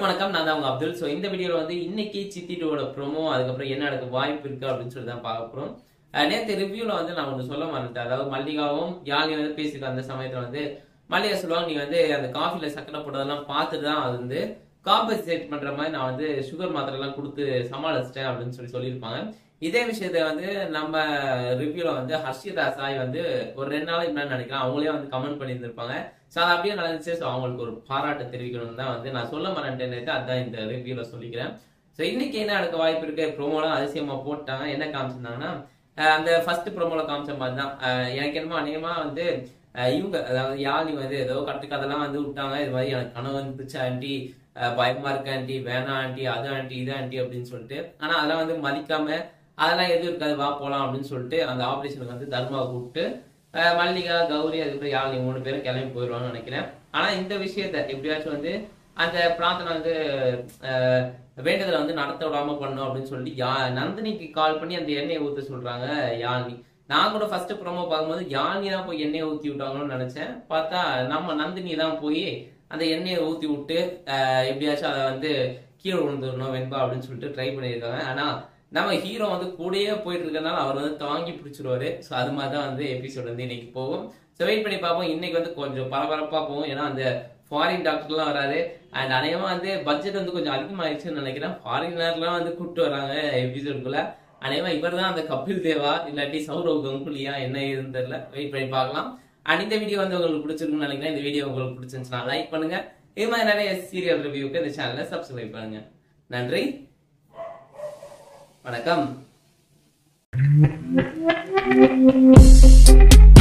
வணக்கம் நான் தான் உங்க அப்துல் ஸோ இந்த வீடியோல வந்து இன்னைக்கு சித்தி டூவோட ப்ரோமோ அதுக்கப்புறம் என்ன நடக்க வாய்ப்பு இருக்கு அப்படின்னு சொல்லி தான் பார்க்க போறோம் அஹ் நேத்து ரிவ்யூல வந்து நான் ஒன்று சொல்ல மறந்துட்டேன் அதாவது மல்லிகாவும் யாழி வந்து பேசிட்டு அந்த சமயத்துல வந்து மல்லிகா சொல்லுவாங்க நீ வந்து அந்த காஃபில சக்கரை போட்டதெல்லாம் பார்த்துட்டு தான் அது வந்து காம்பன்சேட் பண்ற மாதிரி நான் வந்து சுகர் மாத்திரை எல்லாம் கொடுத்து சமாளிச்சிட்டேன் அப்படின்னு சொல்லி சொல்லியிருப்பாங்க இதே விஷயத்த வந்து நம்ம ரிவ்யூல வந்து ஹர்ஷிதா சாய் வந்து ஒரு ரெண்டு நாளைக்கு முன்னாடி நினைக்கிறேன் அவங்களே வந்து கமெண்ட் பண்ணியிருந்திருப்பாங்க ஸோ அது அப்படியே நடந்துச்சு ஸோ அவங்களுக்கு ஒரு பாராட்டு தெரிவிக்கணும்னு தான் வந்து நான் சொல்ல மாட்டேன் அதான் இந்த ரிவ்யூல சொல்லிக்கிறேன் ஸோ இன்னைக்கு என்ன நடக்க வாய்ப்பு இருக்கு ப்ரோமோலாம் அதிசயமா போட்டாங்க என்ன காமிச்சிருந்தாங்கன்னா அஹ் அந்த ஃபர்ஸ்ட் ப்ரோமோல காமிச்ச மாதிரி தான் அஹ் எனக்கு என்னமோ அநேகமா வந்து அஹ் இவங்க அதாவது யாழி வந்து ஏதோ கட்டு கதெல்லாம் வந்து விட்டாங்க இது மாதிரி எனக்கு கனவு வந்துச்சு ஆண்டி அஹ் பயமா இருக்கு ஆண்டி வேணாம் ஆண்டி அது ஆண்டி இது ஆண்டி அப்படின்னு சொல்லிட்டு ஆனா அதெல்லாம் வந்து மதிக்காம அதெல்லாம் எதுவும் இருக்காது வா போலாம் அப்படின்னு சொல்லிட்டு அந்த ஆபரேஷனுக்கு வந்து தர்மாவை கூப்பிட்டு அஹ் மல்லிகா கௌரி அதுக்கப்புறம் யாழ் மூணு பேரும் கிளம்பி போயிடுவாங்கன்னு நினைக்கிறேன் ஆனா இந்த விஷயத்த எப்படியாச்சும் வந்து அந்த பிரார்த்தனை வந்து அஹ், வேண்டுதலை வந்து நடத்த விடாம பண்ணும் அப்படின்னு சொல்லிட்டு யா நந்தினிக்கு கால் பண்ணி அந்த எண்ணெயை ஊத்த சொல்றாங்க யாழ்னி நான் கூட ஃபர்ஸ்ட் ப்ரோமோ பார்க்கும்போது யாழ்னி தான் போய் எண்ணெயை ஊத்தி விட்டாங்கன்னு நினைச்சேன் பார்த்தா நம்ம நந்தினி தான் போய் அந்த எண்ணெயை ஊத்தி விட்டு அஹ், எப்படியாச்சும் அதை வந்து கீழே விழுந்துடணும் வெண்பா அப்படின்னு சொல்லிட்டு ட்ரை பண்ணியிருக்காங்க ஆனா நம்ம ஹீரோ வந்து கூடயே போயிட்டு இருக்கறனால அவர் வந்து தாங்கி பிடிச்சிருவாரு ஸோ அது மாதிரி தான் வந்து எபிசோட் வந்து இன்னைக்கு போகும் ஸோ வெயிட் பண்ணி பார்ப்போம் இன்னைக்கு வந்து கொஞ்சம் பரபரப்பா போகும் ஏன்னா அந்த ஃபாரின் டாக்டர்லாம் வராரு அண்ட் அநேகமா வந்து பட்ஜெட் வந்து கொஞ்சம் அதிகமாயிடுச்சுன்னு நினைக்கிறேன் ஃபாரினர்லாம் வந்து கூப்பிட்டு வராங்க எபிசோடுக்குள்ள அநேகமா இவர் தான் அந்த கபில் தேவா இல்லாட்டி சௌரவ் கங்குலியா என்ன ஏதுன்னு தெரியல வெயிட் பண்ணி பார்க்கலாம் அண்ட் இந்த வீடியோ வந்து உங்களுக்கு பிடிச்சிருக்குன்னு நினைக்கிறேன் இந்த வீடியோ உங்களுக்கு பிடிச்சிருந்துச்சுன்னா லைக் பண்ணுங்க இது மாதிரி நிறைய சீரியல் ரிவ்யூக்கு இந்த சேனலை சப்ஸ்கிரைப் பண்ணுங்க நன்றி வணக்கம்